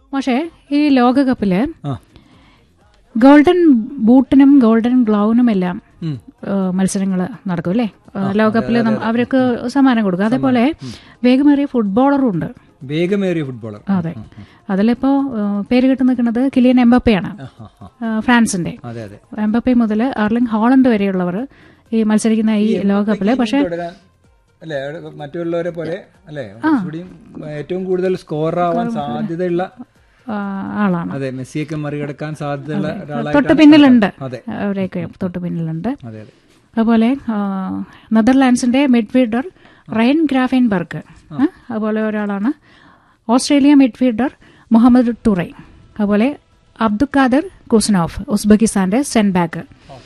പക്ഷേ ഈ ലോകകപ്പില് ആ ഗോൾഡൻ ബൂട്ടിനും ഗോൾഡൻ ഗ്ലൗവിനും എല്ലാം ഉം. മത്സരങ്ങൾ നടക്കും അല്ലേ ലോകകപ്പിൽ അവർക്ക് സമ്മാനം കൊടുക്കും അതേപോലെ വേഗമേറിയ ഫുട്ബോളറും ഉണ്ട് വേഗമേറിയ ഫുട്ബോളർ അതെ അതിലിപ്പോ ആ, പേര് കിട്ടി നിൽക്കുന്നത് കിലിയൻ എംബപ്പയാണ് ആ, ആ, ആ. ആ, ഫ്രാൻസിന്റെ അതെ അതെ എംബപ്പെ മുതൽ അർലിംഗ് ഹോളണ്ട് വരെയുള്ളവർ ഈ മത്സരിക്കുന്ന ഈ ലോകകപ്പില് പക്ഷെ തുടരാൻ അല്ലെ മറ്റുള്ളവരെ പോലെ അല്ലെ കുറച്ചുകൂടിയും ഏറ്റവും കൂടുതൽ സ്കോർ ആവാൻ സാധ്യതയുള്ള ആ, ആളാണ് അതെ മെസ്സിയൊക്കെ മറികടക്കാൻ സാധ്യതയുള്ള തൊട്ട് ഒരാളായിട്ടാണ് പിന്നിലുണ്ട് അതെ അവരെയൊക്കെ തൊട്ട് പിന്നിലുണ്ട് അതെ അതെ അതുപോലെ ആ, നെതർലാൻഡ്സിന്റെ മിഡ്ഫീൽഡർ റയൻ ഗ്രാഫെൻബർഗ് ആ, അതുപോലെ ഒരാളാണ് ഓസ്ട്രേലിയ മിഡ്ഫീൽഡർ മുഹമ്മദ് ടുറൈ അതുപോലെ അബ്ദുൽ ഖാദർ കുസ്നോഫ് ഉസ്ബെക്കിസ്ഥാന്റെ സെൻബാക്ക്